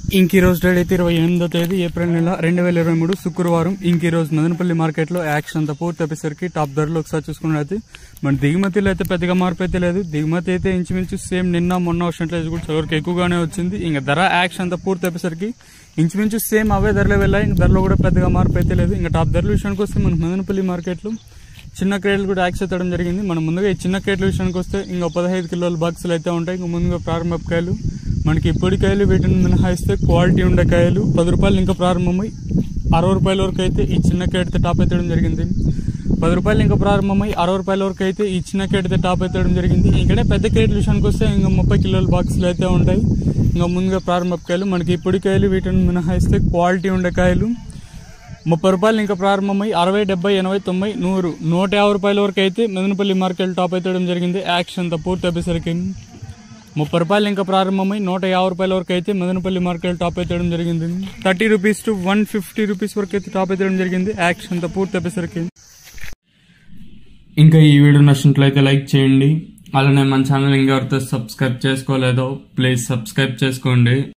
ఇంక ఈ రోజు డేట్ అయితే ఇరవై ఎనిమిదో తేదీ ఏప్రిల్ నెల రెండు వేల ఇరవై మూడు శుక్రవారం ఇంక ఈ రోజు మదనపల్లి మార్కెట్ లో యాక్షన్ అంతా పూర్తి అయిపోయేసరికి టాప్ ధరలు ఒకసారి చూసుకున్నట్లయితే మన దిగుమతిలో అయితే పెద్దగా మార్పు అయితే లేదు దిగుమతి అయితే ఇంచుమించు సేమ్ నిన్న మొన్న వచ్చినట్లయితే కూడా చాలా వరకు ఎక్కువగానే వచ్చింది ఇంకా ధర యాక్షన్ అంతా పూర్తి అయిపోయేసరికి ఇంచుమించు సేమ్ అవే ధరలే వెళ్ళాయి ఇంకా ధరలో కూడా పెద్దగా మార్పు అయితే లేదు ఇంకా టాప్ ధరల విషయానికి వస్తే మన మదనపల్లి మార్కెట్ లో చిన్న క్రేట్లు కూడా యాక్స్ ఎత్తడం జరిగింది మనం ముందుగా ఈ చిన్న క్రేట్ల విషయానికి వస్తే ఇంకా పదహైదు కిలోల బాక్సులు అయితే ఉంటాయి ఇంకా ముందుగా ప్రారంభ కాయలు మనకి ఇప్పటి కాయలు వీటిని మినహాయిస్తే క్వాలిటీ ఉండే కాయలు పది రూపాయలు ఇంకా ప్రారంభమై అరవై రూపాయల వరకు అయితే ఈ చిన్న కేట్ టాప్ ఎత్తడం జరిగింది పది రూపాయలు ఇంకా ప్రారంభమై అరవై రూపాయల వరకు అయితే ఈ చిన్న కేట్ టాప్ ఎత్తడం జరిగింది ఇక్కడ పెద్ద కేట్ల విషయానికి వస్తే ఇంకా ముప్పై కిలోల బాక్సులు అయితే ఉంటాయి ఇంకా ముందుగా ప్రారంభ కాయలు మనకి ఇప్పటి కాయలు వీటిని మినహాయిస్తే క్వాలిటీ ఉండే కాయలు ముప్పై రూపాయలు ఇంకా ప్రారంభమై అరవై డెబ్బై ఎనభై తొంభై నూరు నూట యాభై రూపాయల వరకు అయితే మెదనపల్లి మార్కెట్ టాప్ ఎత్తడం జరిగింది యాక్షన్ తో పూర్తి అయిపోయేసరికి ముప్పై రూపాయలు ఇంకా ప్రారంభమై నూట యాభై రూపాయల వరకు అయితే మదనపల్లి మార్కెట్ టాప్ ఎత్తడం జరిగింది thirty rupees to one fifty rupees వరకు అయితే టాప్ ఎత్తడం జరిగింది యాక్షన్ తో పూర్తి అయిపోయేసరికి ఇంకా ఈ వీడియో నచ్చినట్లయితే లైక్ చేయండి అలానే మన ఛానల్ ఇంకా ఎవరితో సబ్స్క్రైబ్ చేసుకోలేదో ప్లీజ్ సబ్స్క్రైబ్ చేసుకోండి